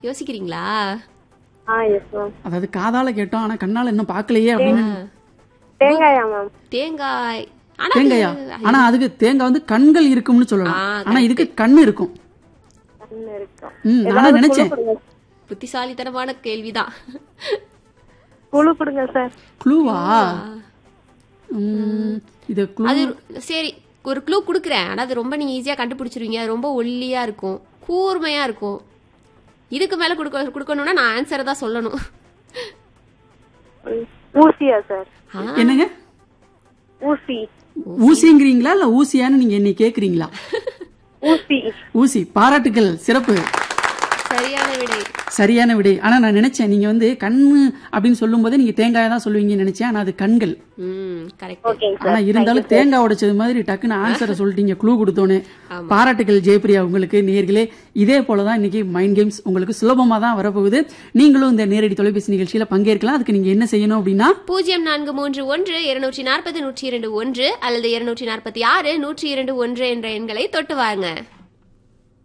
யோசிக்கிறீங்களா ஆ yes ma'am அதாவது காதால கேட்டோம் ஆனா கண்ணால இன்னும் பார்க்கலையே அப்படின்னு தேங்காயா மேம் தேங்காய் ஆனா தேங்காயா அது- ஆனா அதுக்கு தேங்காய் வந்து கண்கள் இருக்கும்னு சொல்லலாம் ஆ, ஆனா இதுக்கு கண்ணு இருக்கும் கண்ணு இருக்கும் ம் நானும் நினைச்சேன் கொடுங்க புத்திசாலித்தனமான கேள்விதான் குழு கொடுங்க சார் க்ளூவா ம், இது க்ளூ அது சரி ஒரு க்ளூ குடுக்குறேன் ஆனா அது ரொம்ப நீங்க ஈஸியா கண்டுபிடிச்சிருவீங்க அது ரொம்ப ஒல்லியா இருக்கும் கூர்மையா இருக்கும் இதுக்கு மேல கொடுக்க கொடுக்கணும்னா நான் ஆன்சரை தான் சொல்லணும் ம். ஊசியா சார் ஆ, என்னங்க ஊசி ஊசிங்கிறீங்களா இல்ல ஊசியான்னு நீங்க என்னை கேக்குறீங்களா ஊசி ஊசி பாராட்டுகள் சிறப்பு சரியான விடை சரியான விடை ஆனா நான் நினைச்சேன் நீங்க வந்து கண்ணு அப்படின்னு சொல்லும் போதே நீங்க தேங்காயை தான் சொல்லுவீங்கன்னு நினைச்சேன் ஆனா அது கண்கள் ம் கரெக்ட் ஓகேங்க ஆனா சார் இருந்தாலும் தேங்காய் உடைச்சது மாதிரி டக்குன்னு ஆன்சரை சொல்லிட்டீங்க க்ளூ கொடுத்தோன்னே பாராட்டுகள் ஜெயபிரியா உங்களுக்கு நேர்களே இதே போலதான் இன்னைக்கு மைண்ட் கேம்ஸ் உங்களுக்கு சுலபமா தான் வரப்போகுது நீங்களும் இந்த நேரடி தொலைபேசி நிகழ்ச்சியில பங்கேற்கலாம் அதுக்கு நீங்க என்ன செய்யணும் அப்படின்னா பூஜ்ஜியம் நான்கு மூன்று ஒன்று இருநூற்றி நாற்பது நூற்றி இரண்டு ஒன்று அல்லது இருநூற்றி நாற்பத்தி ஆறு நூற்றி இரண்டு ஒன்று என்ற எண்களை தொட்டு வாங்க